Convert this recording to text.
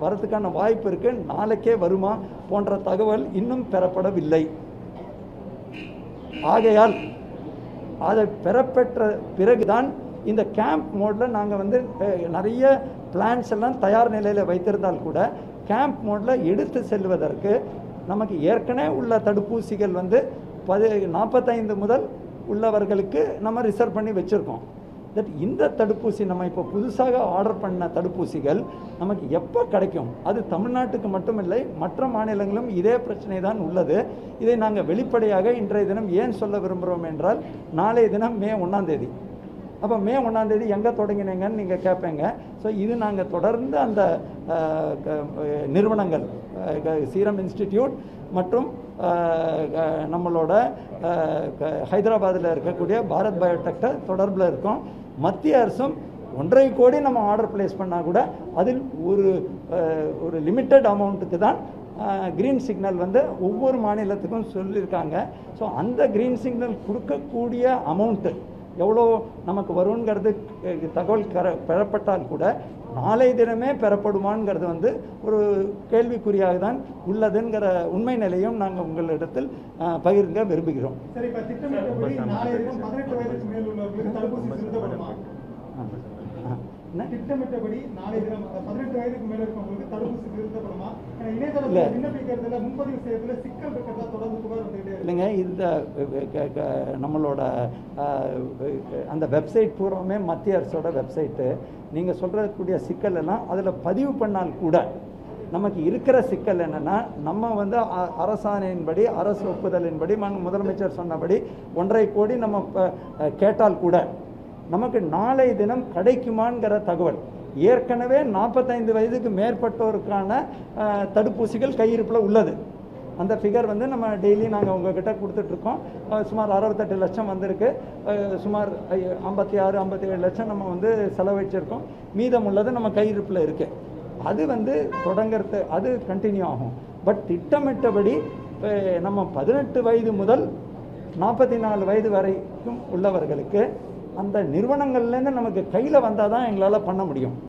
வரதுக்கான வாய்ப்பு இருக்குது நாளைக்கே வருமா போன்ற தகவல் இன்னும் பெறப்படவில்லை ஆகையால் அதை பெறப்பெற்ற பிறகுதான் இந்த கேம்ப் மோடில் நாங்கள் வந்து அஹ், நிறைய பிளான்ஸ் எல்லாம் தயார் நிலையில் வைத்திருந்தால் கூட கேம்ப் மோடில் எடுத்து செல்வதற்கு நமக்கு ஏற்கனவே உள்ள தடுப்பூசிகள் வந்து பது நாற்பத்தைந்து முதல் உள்ளவர்களுக்கு நம்ம ரிசர்வ் பண்ணி வச்சுருக்கோம் தட் இந்த தடுப்பூசி நம்ம இப்போ புதுசாக ஆர்டர் பண்ண தடுப்பூசிகள் நமக்கு எப்போ கிடைக்கும் அது தமிழ்நாட்டுக்கு மட்டுமில்லை மற்ற மாநிலங்களும் இதே பிரச்சனை தான் உள்ளது இதை நாங்கள் வெளிப்படையாக இன்றைய தினம் ஏன் சொல்ல விரும்புகிறோம் என்றால் நாளைய தினம் மே ஒன்றாம் தேதி அப்போ மே ஒன்றாம் தேதி எங்கே தொடங்கினீங்கன்னு நீங்கள் கேட்பீங்க ஸோ இது நாங்கள் தொடர்ந்து அந்த அஹ், க- அஹ், நிறுவனங்கள் அஹ், க- சீரம் இன்ஸ்டிடியூட் மற்றும் அஹ், க- நம்மளோட அஹ், க- ஹைதராபாத்தில் இருக்கக்கூடிய பாரத் பயோடெக்ட தொடர்பில் இருக்கோம் மத்திய அரசும் ஒன்றரை கோடி நம்ம ஆர்டர் பிளேஸ் பண்ணால் கூட அதில் ஒரு அஹ், ஒரு லிமிட்டட் அமௌண்ட்டுக்கு தான் க்ரீன் சிக்னல் வந்து ஒவ்வொரு மாநிலத்துக்கும் சொல்லியிருக்காங்க ஸோ அந்த க்ரீன் சிக்னல் கொடுக்கக்கூடிய அமௌண்ட்டு எவ்வளோ நமக்கு வருங்கிறது அஹ், தகவல் கர பெறப்பட்டால் கூட நாளை தினமே பெறப்படுமாங்கிறது வந்து ஒரு கேள்விக்குறியாக தான் உள்ளதுங்கிற உண்மை நிலையும் நாங்கள் உங்களிடத்தில் அஹ், பகிர்ங்க விரும்புகிறோம் சரி இப்ப திட்டமிட்டபடி நாளைய தினம் பதினெட்டு வயதுக்கு மேல் உள்ளவர்களுக்கு தடுப்பூசி செலுத்தப்படுமா ஆ. ஆ. என்ன திட்டமிட்டபடி நாளைய தினம் அந்த பதினெட்டு வயதுக்கு மேல இருக்கவங்களுக்கு தடுப்பூசி செலுத்தப்படுமா ஏன்னா இல்ல. இணையதளத்துல விண்ணப்பிக்கிறதுல முன்பதிவு செய்யறதுல சிக்கல் இருக்கிறதா தொடர்ந்து புகார் வந்துகிட்டே இருக்கு இல்லைங்க இந்த அஹ், க- க- நம்மளோட அஹ், அந்த வெப்சைட் பூராவுமே மத்திய அரசோட வெப்சைட்டு நீங்கள் சொல்கிறக்கூடிய சிக்கல் எல்லாம் அதில் பதிவு பண்ணால் கூட நமக்கு இருக்கிற சிக்கல் என்னென்னா நம்ம வந்து அ- அரசாணையின்படி அரசு ஒப்புதலின்படி மன் முதலமைச்சர் சொன்னபடி ஒன்றரை கோடி நம்ம ப- அஹ், கேட்டால் கூட நமக்கு நாளை தினம் கிடைக்குமாங்கிற தகவல் ஏற்கனவே நாற்பத்தைந்து வயதுக்கு மேற்பட்டோருக்கான அஹ், தடுப்பூசிகள் கையிருப்பில் உள்ளது அந்த ஃபிகர் வந்து நம்ம டெய்லி நாங்கள் உங்ககிட்ட கொடுத்துட்ருக்கோம் அஹ், சுமார் அறுபத்தெட்டு லட்சம் வந்திருக்கு அஹ், சுமார் ஐ- ஐம்பத்தி ஆறு ஐம்பத்தி ஏழு லட்சம் நம்ம வந்து செலவழிச்சிருக்கோம் மீதம் உள்ளது நம்ம கையிருப்பில் இருக்குது அது வந்து தொடங்கிறது அது கண்டினியூ ஆகும் பட் திட்டமிட்டபடி அஹ், நம்ம பதினெட்டு வயது முதல் நாற்பத்தி நாலு வயது வரைக்கும் உள்ளவர்களுக்கு அந்த நிறுவனங்கள்லேருந்து நமக்கு கையில் வந்தால் தான் எங்களால் பண்ண முடியும்